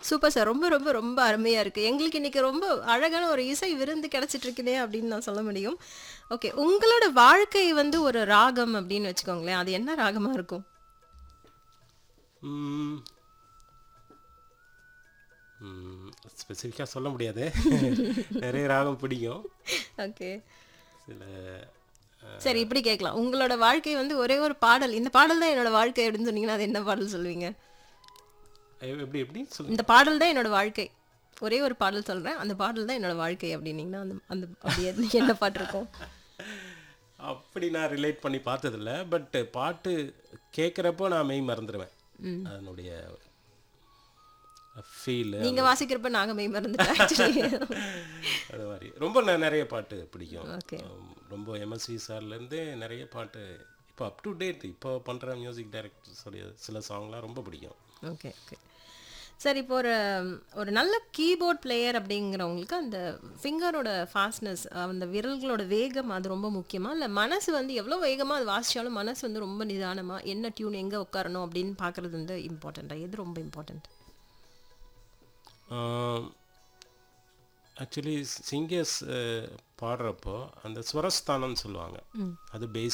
super sir ரொம்ப ரொம்ப ரொம்ப அருமையா இருக்கு எங்களுக்கு இன்னைக்கு ரொம்ப அழகான ஒரு இசை விருந்து கிடைச்சிட்டு இருக்குதே அப்படின்னு நான் சொல்ல முடியும் ஓகே உங்களோட வாழ்க்கை வந்து ஒரு ராகம் அப்படின்னு வச்சுக்கோங்களேன் அது என்ன ராகமா இருக்கும் ஸ்பெசிஃபிக்காக சொல்ல முடியாது நிறைய ராகம் பிடிக்கும் ஓகே சில சரி இப்படி கேட்கலாம் உங்களோட வாழ்க்கை வந்து ஒரே ஒரு பாடல் இந்த பாடல் தான் என்னோட வாழ்க்கை அப்படின்னு சொன்னீங்கன்னா அது என்ன பாடல் சொல்லுவீங்க எ- எப்படி எப்படி சொல்லு இந்த பாடல் தான் என்னோட வாழ்க்கை ஒரே ஒரு பாடல் சொல்றேன் அந்த பாடல் தான் என்னோட வாழ்க்கை அப்படின்னீங்கன்னா அந்த அந்த அப்படி என்ன- என்ன பாட்டு இருக்கும் அப்படி நான் ரிலேட் பண்ணி பார்த்ததில்ல பட் பாட்டு கேட்குறப்போ நான் மெய் மறந்துடுவேன் அதனுடைய ஃபீல் நீங்க வாசிக்கிறப்ப நாங்க மெய் மறந்துட்டோம் ஆக்சுவலி அது மாதிரி ரொம்ப ந- நிறைய பாட்டு பிடிக்கும் ஓகே um, ரொம்ப எம்எஸ்வி சார்லேருந்து நிறைய பாட்டு இப்போ அப் டு டேட் இப்போ பண்ணுற மியூசிக் டைரக்டர்ஸோடைய சில சாங்லாம் ரொம்ப பிடிக்கும் ஓகே ஓகே சரி இப்போ ஒரு ஒரு நல்ல கீபோர்ட் பிளேயர் அப்படிங்கிறவங்களுக்கு அந்த ஃபிங்கரோட ஃபாஸ்ட்னஸ் அந்த விரல்களோட வேகம் அது ரொம்ப முக்கியமா இல்லை மனசு வந்து எவ்வளோ வேகமாக அது வாசிச்சாலும் மனசு வந்து ரொம்ப நிதானமாக என்ன டியூன் எங்கே உட்காரணும் அப்படின்னு பார்க்குறது வந்து இம்பார்ட்டண்ட்டாக எது ரொம்ப இம்பார்ட்டண்ட் ஆக்சுவலி சிங்கர்ஸ் பாடுறப்போ அந்த ஸ்வரஸ்தானம்னு சொல்லுவாங்க அது பேஸ்